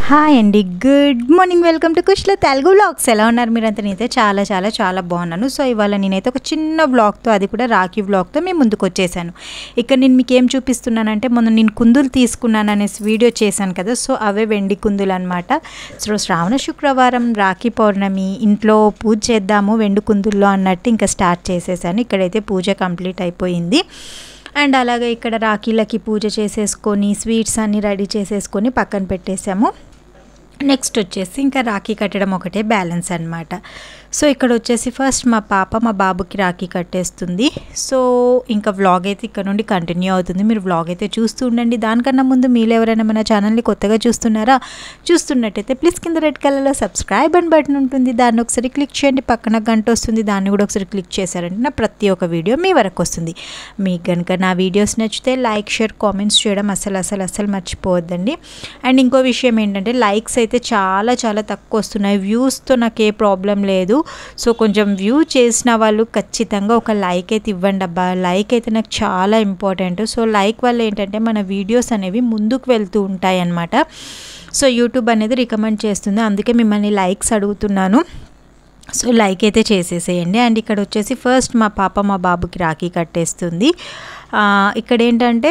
hi అండి good morning welcome to Kushla Telugu vlogs ఎలా ఉన్నారు మీరంతా నేనైతే చాలా చాలా చాలా బాగున్నాను సో ఇవాళ నేనైతే ఒక చిన్న వ్లాగ్తో అది కూడా రాఖీ వ్లాగ్తో మేము ముందుకు వచ్చేసాను ఇక్కడ నేను మీకు ఏం చూపిస్తున్నానంటే మొన్న నేను కుందులు తీసుకున్నాను అనేసి వీడియో చేశాను కదా సో అవే వెండి కుందులు అనమాట సో శ్రావణ శుక్రవారం రాఖీ పౌర్ణమి ఇంట్లో పూజ చేద్దాము వెండి కుందుల్లో అన్నట్టు ఇంకా స్టార్ట్ చేసేసాను ఇక్కడైతే పూజ కంప్లీట్ అయిపోయింది అండ్ అలాగే ఇక్కడ రాఖీలకి పూజ చేసేసుకొని స్వీట్స్ అన్నీ రెడీ చేసేసుకొని పక్కన పెట్టేసాము నెక్స్ట్ వచ్చేసి ఇంకా రాఖీ కట్టడం ఒకటే బ్యాలెన్స్ అనమాట సో ఇక్కడ వచ్చేసి ఫస్ట్ మా పాప మా బాబుకి రాఖీ కట్టేస్తుంది సో ఇంకా వ్లాగ్ అయితే ఇక్కడ నుండి కంటిన్యూ అవుతుంది మీరు వ్లాగ్ అయితే చూస్తూ ఉండండి దానికన్నా ముందు మీరు ఎవరైనా మన ఛానల్ని కొత్తగా చూస్తున్నారా చూస్తున్నట్టయితే ప్లీజ్ కింద రెడ్ కలర్లో సబ్స్క్రైబ్ అని బటన్ ఉంటుంది దాన్ని ఒకసారి క్లిక్ చేయండి పక్కన గంట వస్తుంది దాన్ని కూడా ఒకసారి క్లిక్ చేశారంటే నా ప్రతి ఒక్క వీడియో మీ వరకు వస్తుంది మీకు కనుక నా వీడియోస్ నచ్చితే లైక్ షేర్ కామెంట్స్ చేయడం అసలు అసలు అసలు మర్చిపోవద్దండి అండ్ ఇంకో విషయం ఏంటంటే లైక్స్ అయితే చాలా చాలా తక్కువ వస్తున్నాయి వ్యూస్తో నాకు ఏ ప్రాబ్లం లేదు సో కొంచెం వ్యూ చేసిన వాళ్ళు ఖచ్చితంగా ఒక లైక్ అయితే ఇవ్వండి అబ్బా లైక్ అయితే నాకు చాలా ఇంపార్టెంట్ సో లైక్ వల్ల ఏంటంటే మన వీడియోస్ అనేవి ముందుకు వెళ్తూ ఉంటాయి అన్నమాట సో యూట్యూబ్ అనేది రికమెండ్ చేస్తుంది అందుకే మిమ్మల్ని లైక్స్ అడుగుతున్నాను సో లైక్ అయితే చేసేసేయండి అండ్ ఇక్కడ వచ్చేసి ఫస్ట్ మా పాప మా బాబుకి రాఖీ కట్టేస్తుంది ఇక్కడ ఏంటంటే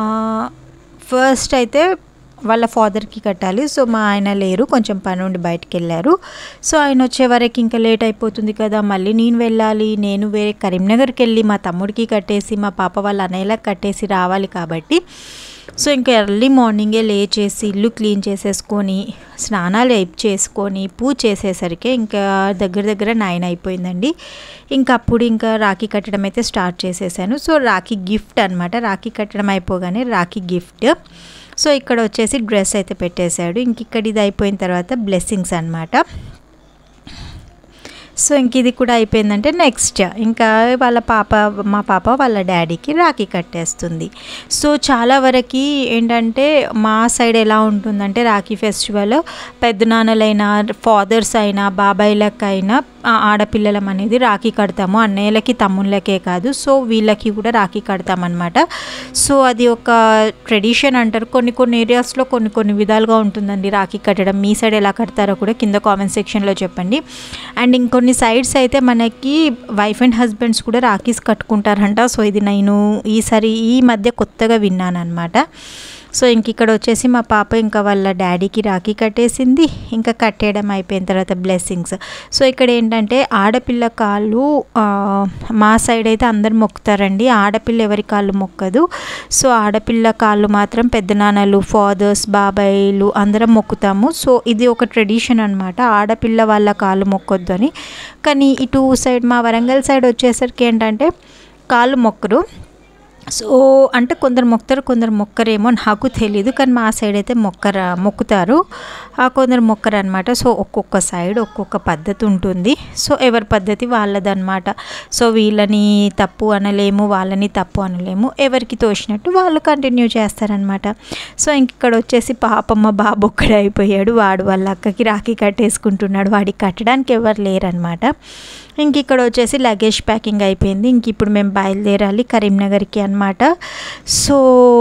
ఫస్ట్ అయితే వాళ్ళ ఫాదర్కి కట్టాలి సో మా ఆయన లేరు కొంచెం పని ఉండి బయటికి వెళ్ళారు సో ఆయన వచ్చే వరకు ఇంకా లేట్ అయిపోతుంది కదా మళ్ళీ నేను వెళ్ళాలి నేను వేరే కరీంనగర్కి వెళ్ళి మా తమ్ముడికి కట్టేసి మా పాప వాళ్ళ అన్నయ్యలకు కట్టేసి రావాలి కాబట్టి సో ఇంకా ఎర్లీ మార్నింగే లేచేసి ఇల్లు క్లీన్ చేసేసుకొని స్నానాలు అయిప్ చేసుకొని పూజ చేసేసరికి ఇంకా దగ్గర దగ్గర నైన్ అయిపోయిందండి ఇంకా అప్పుడు ఇంకా రాఖీ కట్టడం అయితే స్టార్ట్ చేసేసాను సో రాఖీ గిఫ్ట్ అనమాట రాఖీ కట్టడం అయిపోగానే రాఖీ గిఫ్ట్ సో ఇక్కడ వచ్చేసి డ్రెస్ అయితే పెట్టేశాడు ఇంక ఇక్కడ ఇది అయిపోయిన తర్వాత బ్లెస్సింగ్స్ అనమాట సో ఇంక ఇది కూడా అయిపోయిందంటే నెక్స్ట్ ఇంకా వాళ్ళ పాప మా పాప వాళ్ళ డాడీకి రాఖీ కట్టేస్తుంది సో చాలా వరకు ఏంటంటే మా సైడ్ ఎలా ఉంటుందంటే రాఖీ ఫెస్టివల్ పెద్దనాన్నలైనా ఫాదర్స్ అయినా బాబాయిలకైనా ఆడపిల్లలం అనేది రాఖీ కడతాము అన్నయ్యలకి తమ్ముళ్ళకే కాదు సో వీళ్ళకి కూడా రాఖీ కడతామన్నమాట సో అది ఒక ట్రెడిషన్ అంటారు కొన్ని కొన్ని ఏరియాస్లో కొన్ని కొన్ని విధాలుగా ఉంటుందండి రాఖీ కట్టడం మీ సైడ్ ఎలా కడతారో కూడా కింద కామెంట్ సెక్షన్లో చెప్పండి అండ్ ఇంకొన్ని సైడ్స్ అయితే మనకి వైఫ్ అండ్ హస్బెండ్స్ కూడా రాఖీస్ కట్టుకుంటారంట సో ఇది నేను ఈసారి ఈ మధ్య కొత్తగా విన్నాను అనమాట సో ఇంక ఇక్కడ వచ్చేసి మా పాప ఇంకా వాళ్ళ డాడీకి రాఖీ కట్టేసింది ఇంకా కట్టేయడం అయిపోయిన తర్వాత బ్లెస్సింగ్స్ సో ఇక్కడ ఏంటంటే ఆడపిల్ల కాళ్ళు మా సైడ్ అయితే అందరు మొక్కుతారండి ఆడపిల్ల ఎవరి కాళ్ళు మొక్కదు సో ఆడపిల్ల కాళ్ళు మాత్రం పెద్దనాన్నలు ఫాదర్స్ బాబాయిలు అందరం మొక్కుతాము సో ఇది ఒక ట్రెడిషన్ అనమాట ఆడపిల్ల వాళ్ళ కాళ్ళు మొక్కొద్దు అని కానీ ఇటు సైడ్ మా వరంగల్ సైడ్ వచ్చేసరికి ఏంటంటే కాళ్ళు మొక్కరు సో అంటే కొందరు మొక్కుతారు కొందరు మొక్కరేమో నాకు తెలీదు కానీ మా సైడ్ అయితే మొక్కర మొక్కుతారు కొందరు మొక్కరు అనమాట సో ఒక్కొక్క సైడ్ ఒక్కొక్క పద్ధతి ఉంటుంది సో ఎవరి పద్ధతి వాళ్ళదన్నమాట సో వీళ్ళని తప్పు అనలేము వాళ్ళని తప్పు అనలేము ఎవరికి తోచినట్టు వాళ్ళు కంటిన్యూ చేస్తారనమాట సో ఇంక ఇక్కడ వచ్చేసి పాపమ్మ బాబు ఒక్కడే అయిపోయాడు వాడు వాళ్ళ అక్కకి రాఖీ కట్టేసుకుంటున్నాడు వాడికి కట్టడానికి ఎవరు లేరనమాట ఇంక ఇక్కడ వచ్చేసి లగేజ్ ప్యాకింగ్ అయిపోయింది ఇంక ఇప్పుడు మేము బయలుదేరాలి కరీంనగర్కి అనమాట సో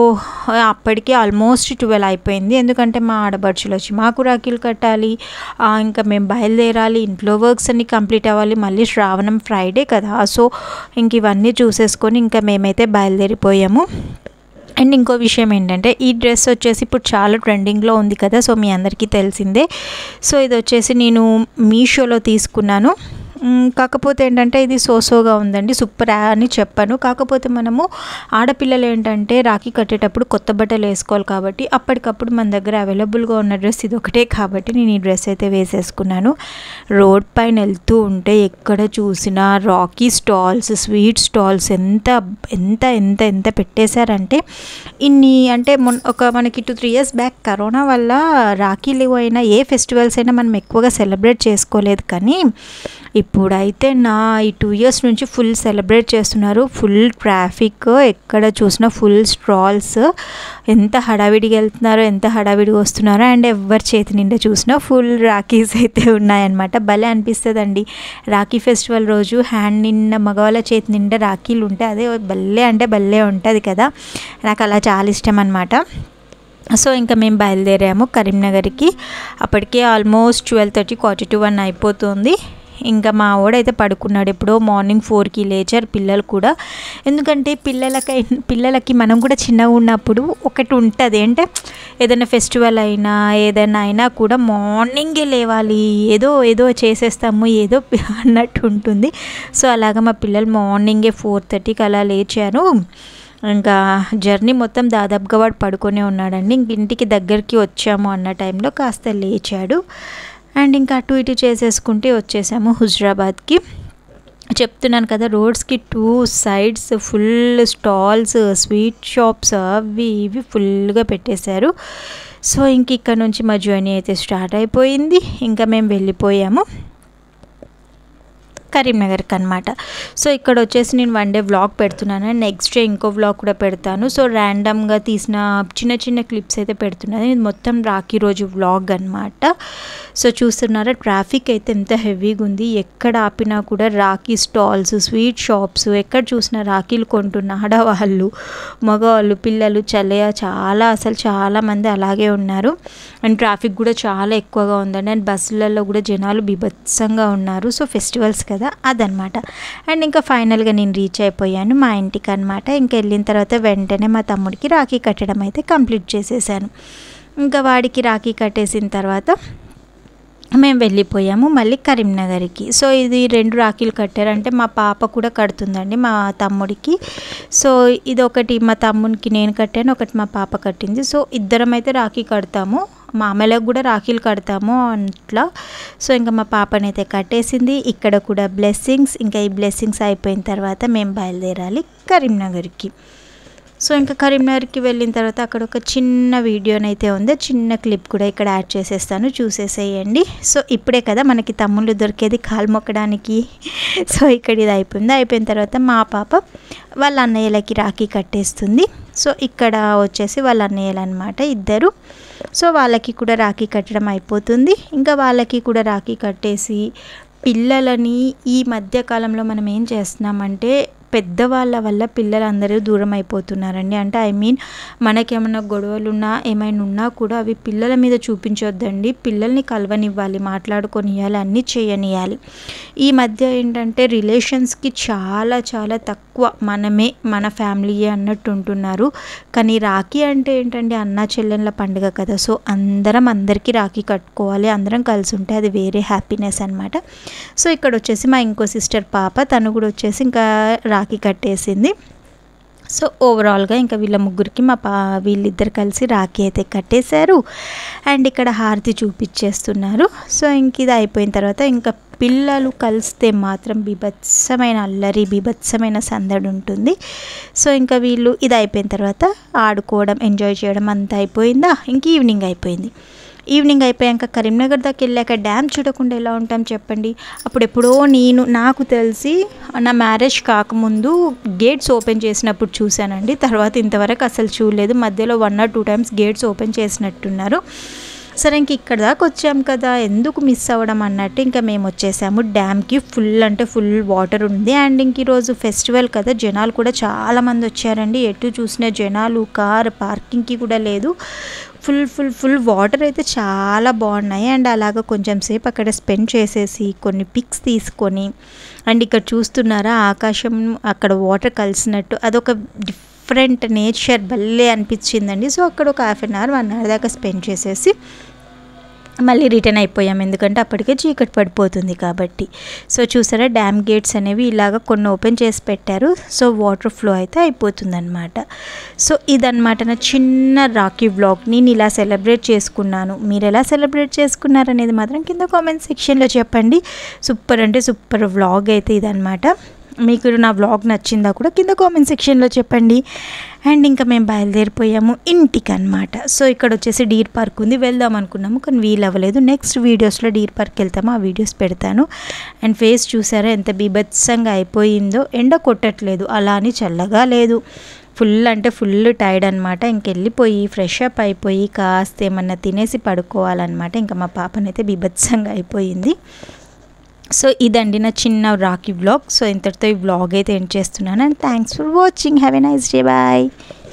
అప్పటికి ఆల్మోస్ట్ ట్వెల్వ్ అయిపోయింది ఎందుకంటే మా ఆడబడుచులు వచ్చి మాకు రాఖీలు కట్టాలి ఇంకా మేము బయలుదేరాలి ఇంట్లో వర్క్స్ అన్ని కంప్లీట్ అవ్వాలి మళ్ళీ శ్రావణం ఫ్రైడే కదా సో ఇంక ఇవన్నీ చూసేసుకొని ఇంకా మేమైతే బయలుదేరిపోయాము అండ్ ఇంకో విషయం ఏంటంటే ఈ డ్రెస్ వచ్చేసి ఇప్పుడు చాలా ట్రెండింగ్లో ఉంది కదా సో మీ అందరికీ తెలిసిందే సో ఇది వచ్చేసి నేను మీషోలో తీసుకున్నాను కాకపోతే ఏంటంటే ఇది సోసోగా ఉందండి సూపర్ అని చెప్పాను కాకపోతే మనము ఆడపిల్లలు ఏంటంటే రాఖీ కట్టేటప్పుడు కొత్త బట్టలు వేసుకోవాలి కాబట్టి అప్పటికప్పుడు మన దగ్గర అవైలబుల్గా ఉన్న డ్రెస్ ఇది ఒకటే కాబట్టి నేను ఈ డ్రెస్ అయితే వేసేసుకున్నాను రోడ్ పైన వెళ్తూ ఉంటే ఎక్కడ చూసినా రాకీ స్టాల్స్ స్వీట్ స్టాల్స్ ఎంత ఎంత ఎంత ఎంత పెట్టేశారంటే ఇన్ని అంటే మొన్న ఒక మనకి two three years back corona వల్ల రాఖీలు అయినా ఏ ఫెస్టివల్స్ అయినా మనం ఎక్కువగా సెలబ్రేట్ చేసుకోలేదు కానీ ఇప్పుడైతే నా ఈ టూ ఇయర్స్ నుంచి ఫుల్ సెలబ్రేట్ చేస్తున్నారు ఫుల్ ట్రాఫిక్ ఎక్కడ చూసినా ఫుల్ స్ట్రాల్స్ ఎంత హడావిడిగా వెళ్తున్నారో ఎంత హడావిడిగా వస్తున్నారో అండ్ ఎవరి చేతి నిండా చూసినా ఫుల్ రాఖీస్ అయితే ఉన్నాయన్నమాట భలే అనిపిస్తుందండి రాఖీ ఫెస్టివల్ రోజు హ్యాండ్ నిండా మగవాళ్ళ చేతి నిండా రాఖీలు ఉంటాయి అదే భలే అంటే భలే ఉంటుంది కదా నాకు అలా చాలా ఇష్టం అనమాట సో ఇంకా మేము బయలుదేరాము కరీంనగర్కి అప్పటికే almost twelve thirty quarter to one అయిపోతుంది ఇంకా మా వాడైతే పడుకున్నాడు ఎప్పుడో మార్నింగ్ ఫోర్కి లేచారు పిల్లలు కూడా ఎందుకంటే పిల్లలకై పిల్లలకి మనం కూడా చిన్నగా ఉన్నప్పుడు ఒకటి ఉంటుంది అంటే ఏదైనా ఫెస్టివల్ అయినా ఏదైనా అయినా కూడా మార్నింగే లేవాలి ఏదో ఏదో చేసేస్తాము ఏదో అన్నట్టు ఉంటుంది సో అలాగా మా పిల్లలు మార్నింగే ఫోర్ థర్టీకి అలా లేచారు ఇంకా జర్నీ మొత్తం దాదాపుగా వాడు పడుకొనే ఉన్నాడండి ఇంక ఇంటికి దగ్గరికి వచ్చాము అన్న టైంలో కాస్త లేచాడు అండ్ ఇంకా అటు ఇటు చేసేసుకుంటే వచ్చేసాము హుజరాబాద్కి చెప్తున్నాను కదా రోడ్స్కి two sides full stalls sweet shops అవి ఇవి ఫుల్గా పెట్టేశారు సో ఇంక ఇక్కడ నుంచి మా జర్నీ అయితే స్టార్ట్ అయిపోయింది ఇంకా మేము వెళ్ళిపోయాము కరీంనగర్కి అనమాట సో ఇక్కడ వచ్చేసి నేను వన్ డే వ్లాగ్ పెడుతున్నాను నెక్స్ట్ డే ఇంకో వ్లాగ్ కూడా పెడతాను సో ర్యాండమ్గా తీసిన చిన్న చిన్న క్లిప్స్ అయితే పెడుతున్నాను ఇది మొత్తం రాఖీ రోజు వ్లాగ్ అనమాట సో చూస్తున్నారా ట్రాఫిక్ అయితే ఎంత హెవీగా ఉంది ఎక్కడ ఆపినా కూడా రాఖీ స్టాల్స్ స్వీట్ షాప్స్ ఎక్కడ చూసినా రాఖీలు కొంటున్న ఆడవాళ్ళు మగవాళ్ళు పిల్లలు చల్లయ చాలా అసలు చాలా మంది అలాగే ఉన్నారు అండ్ ట్రాఫిక్ కూడా చాలా ఎక్కువగా ఉందండి అండ్ బస్సులలో కూడా జనాలు బీభత్సంగా ఉన్నారు సో ఫెస్టివల్స్ కదా అదనమాట అండ్ ఇంకా ఫైనల్గా నేను రీచ్ అయిపోయాను మా ఇంటికి అనమాట ఇంకా వెళ్ళిన తర్వాత వెంటనే మా తమ్ముడికి రాఖీ కట్టడం అయితే కంప్లీట్ చేసేసాను ఇంకా వాడికి రాఖీ కట్టేసిన తర్వాత మేము వెళ్ళిపోయాము మళ్ళీ కరీంనగర్కి సో ఇది రెండు రాఖీలు కట్టారంటే మా పాప కూడా కడుతుందండి మా తమ్ముడికి సో ఇది ఒకటి మా తమ్మునికి నేను కట్టాను ఒకటి మా పాప కట్టింది సో ఇద్దరం అయితే రాఖీ కడతాము మా అమ్మలకు కూడా రాఖీలు కడతాము అట్లా సో ఇంకా మా పాపనైతే కట్టేసింది ఇక్కడ కూడా బ్లెస్సింగ్స్ ఇంకా ఈ బ్లెస్సింగ్స్ అయిపోయిన తర్వాత మేము బయలుదేరాలి కరీంనగర్కి సో ఇంకా కరీంనగర్కి వెళ్ళిన తర్వాత అక్కడ ఒక చిన్న వీడియోనైతే ఉంది చిన్న క్లిప్ కూడా ఇక్కడ యాడ్ చేసేస్తాను చూసేసేయండి సో ఇప్పుడే కదా మనకి తమ్ముళ్ళు దొరికేది కాలు మొక్కడానికి సో ఇక్కడ ఇది అయిపోయింది అయిపోయిన తర్వాత మా పాప వాళ్ళ అన్నయ్యలకి రాఖీ కట్టేస్తుంది సో ఇక్కడ వచ్చేసి వాళ్ళ అన్నయ్యలు అనమాట ఇద్దరు సో వాళ్ళకి కూడా రాఖీ కట్టడం అయిపోతుంది ఇంకా వాళ్ళకి కూడా రాఖీ కట్టేసి పిల్లలని ఈ మధ్య కాలంలో మనం ఏం చేస్తున్నామంటే పెద్దవాళ్ళ వల్ల పిల్లలందరూ దూరం అయిపోతున్నారండి అంటే ఐ మీన్ మనకేమైనా గొడవలు ఉన్నా ఏమైనా ఉన్నా కూడా అవి పిల్లల మీద చూపించొద్దండి పిల్లల్ని కలవనివ్వాలి మాట్లాడుకొనియాలి అన్నీ చేయనియాలి ఈ మధ్య ఏంటంటే రిలేషన్స్కి చాలా చాలా తక్కువ మనమే మన ఫ్యామిలీయే అన్నట్టు ఉంటున్నారు కానీ రాఖీ అంటే ఏంటంటే అన్నా చెల్లెళ్ళ పండుగ కదా సో అందరం అందరికీ రాఖీ కట్టుకోవాలి అందరం కలిసి ఉంటే అది వేరే హ్యాపీనెస్ అనమాట సో ఇక్కడ వచ్చేసి మా ఇంకో సిస్టర్ పాప తను కూడా వచ్చేసి ఇంకా రాఖీ కట్టేసింది సో ఓవరాల్గా ఇంకా వీళ్ళ ముగ్గురికి మా పా వీళ్ళిద్దరు కలిసి రాఖీ అయితే కట్టేశారు అండ్ ఇక్కడ హారతి చూపించేస్తున్నారు సో ఇంక ఇది అయిపోయిన తర్వాత ఇంకా పిల్లలు కలిస్తే మాత్రం బీభత్సమైన అల్లరి బీభత్సమైన సందడి ఉంటుంది సో ఇంకా వీళ్ళు ఇది అయిపోయిన తర్వాత ఆడుకోవడం ఎంజాయ్ చేయడం అంతా అయిపోయిందా ఇంక ఈవినింగ్ అయిపోయింది ఈవినింగ్ అయిపోయాక కరీంనగర్ దాకా వెళ్ళాక డ్యామ్ చూడకుండా ఎలా ఉంటాం చెప్పండి అప్పుడు ఎప్పుడో నేను నాకు తెలిసి నా మ్యారేజ్ కాకముందు గేట్స్ ఓపెన్ చేసినప్పుడు చూశానండి తర్వాత ఇంతవరకు అసలు చూడలేదు మధ్యలో one or two times gates open చేసినట్టున్నారు సరే ఇంక ఇక్కడ దాకా వచ్చాం కదా ఎందుకు మిస్ అవ్వడం అన్నట్టు ఇంకా మేము వచ్చేసాము డ్యామ్కి ఫుల్ అంటే ఫుల్ వాటర్ ఉంది అండ్ ఇంక ఈరోజు ఫెస్టివల్ కదా జనాలు కూడా చాలామంది వచ్చారండి ఎటు చూసిన జనాలు కార్ పార్కింగ్కి కూడా లేదు ఫుల్ ఫుల్ ఫుల్ వాటర్ అయితే చాలా బాగున్నాయి అండ్ అలాగ కొంచెం సేపు అక్కడ స్పెండ్ చేసేసి కొన్ని పిక్స్ తీసుకొని అండ్ ఇక్కడ చూస్తున్నారా ఆకాశం అక్కడ వాటర్ కలిసినట్టు అదొక డిఫరెంట్ నేచర్ భలే అనిపించిందండి సో అక్కడ ఒక half an hour one hour దాకా స్పెండ్ చేసేసి మళ్ళీ రిటర్న్ అయిపోయాం ఎందుకంటే అప్పటికే చీకటి పడిపోతుంది కాబట్టి సో చూసారా డ్యామ్ గేట్స్ అనేవి ఇలాగ కొన్ని ఓపెన్ చేసి పెట్టారు సో వాటర్ ఫ్లో అయితే అయిపోతుందన్నమాట సో ఇదన్నమాట నా చిన్న రాకీ వ్లాగ్ నేను ఇలా సెలబ్రేట్ చేసుకున్నాను మీరు ఎలా సెలబ్రేట్ చేసుకున్నారనేది మాత్రం కింద కామెంట్ సెక్షన్లో చెప్పండి సూపర్ అంటే సూపర్ వ్లాగ్ అయితే ఇదనమాట మీకు నా వ్లాగ్ నచ్చిందా కూడా కింద కామెంట్ సెక్షన్లో చెప్పండి అండ్ ఇంకా మేము బయలుదేరిపోయాము ఇంటికి అనమాట సో ఇక్కడ వచ్చేసి డీర్ పార్క్ ఉంది వెళ్దాం అనుకున్నాము కానీ వీలు అవ్వలేదు నెక్స్ట్ వీడియోస్లో డీర్ పార్క్ వెళ్తాము ఆ వీడియోస్ పెడతాను అండ్ ఫేస్ చూసారా ఎంత బీభత్సంగా అయిపోయిందో ఎండ కొట్టట్లేదు అలా అని చల్లగా లేదు ఫుల్ అంటే ఫుల్ టైర్డ్ అనమాట ఇంకెళ్ళిపోయి ఫ్రెష్ అప్ అయిపోయి కాస్త ఏమన్నా తినేసి పడుకోవాలన్నమాట ఇంకా మా పాపనైతే బీభత్సంగా అయిపోయింది సో ఇదండి నా చిన్న రాకీ వ్లాగ్ సో ఇంతటితో ఈ వ్లాగ్ అయితే ఎండ్ చేస్తున్నాను and thanks for watching have a nice day bye